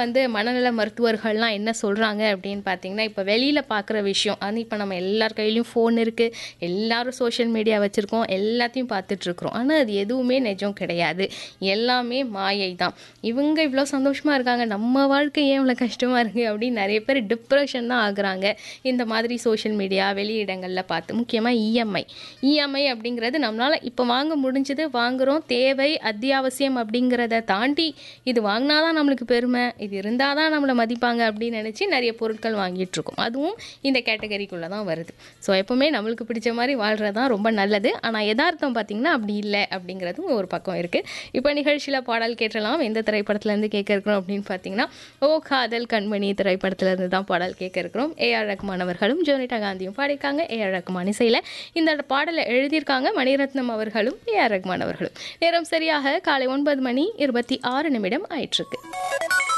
வந்து மனநல மருத்துவர்கள்லாம் என்ன சொல்கிறாங்க அப்படின்னு பார்த்தீங்கன்னா இப்போ வெளியில் பார்க்குற விஷயம் அது இப்போ நம்ம எல்லார் கையிலையும் ஃபோன் இருக்குது எல்லாரும் சோஷியல் மீடியா வச்சுருக்கோம் எல்லாத்தையும் பார்த்துட்ருக்குறோம் ஆனால் அது எதுவுமே நிஜம் கிடையாது எல்லாமே மாயை தான் இவங்க இவ்வளோ சந்தோஷமாக இருக்காங்க நம்ம வாழ்க்கை ஏன் இவ்வளோ கஷ்டமாக இருக்குது அப்படின்னு நிறைய பேர் டிப்ரெஷன் தான் ஆகுறாங்க இந்த மாதிரி சோஷியல் மீடியா வெளியிடங்களில் பார்த்து முக்கியமாக இஎம்ஐ இஎம்ஐ அப்படிங்கிறது நம்மளால் இப்போ வாங்க முடிஞ்சது வாங்குகிறோம் தேவை அத்தியாவசியம் அப்படிங்கிறத தாண்டி இது வாங்கினா தான் நம்மளுக்கு பெருமை இது இருந்தால் தான் நம்மளை மதிப்பாங்க அப்படின்னு நினச்சி நிறைய பொருட்கள் வாங்கிட்டு இருக்கோம் அதுவும் இந்த கேட்டகரிக்குள்ளே தான் வருது ஸோ எப்போவுமே நம்மளுக்கு பிடிச்ச மாதிரி வாழ்கிறது தான் ரொம்ப நல்லது ஆனால் யதார்த்தம் பார்த்திங்கன்னா அப்படி இல்லை அப்படிங்கிறதும் ஒரு பக்கம் இருக்குது இப்போ நிகழ்ச்சியில் பாடல் கேட்டலாம் எந்த திரைப்படத்துலேருந்து கேட்க இருக்கிறோம் அப்படின்னு பார்த்தீங்கன்னா ஓ காதல் கண்மணி திரைப்படத்துலேருந்து தான் பாடல் கேட்க இருக்கிறோம் ஏஆர் ரகுமான் அவர்களும் ஜோனிட்டா காந்தியும் பாடியிருக்காங்க ஏஆர் ரகுமான் இசையில் இந்த பாடலை எழுதியிருக்காங்க மணிரத்னம் அவர்களும் ஏஆர் ரகுமான் அவர்களும் நேரம் சரியாக காலை ஒன்பது மணி இருபத்தி ஆறு நிமிடம் ஆயிட்டிருக்கு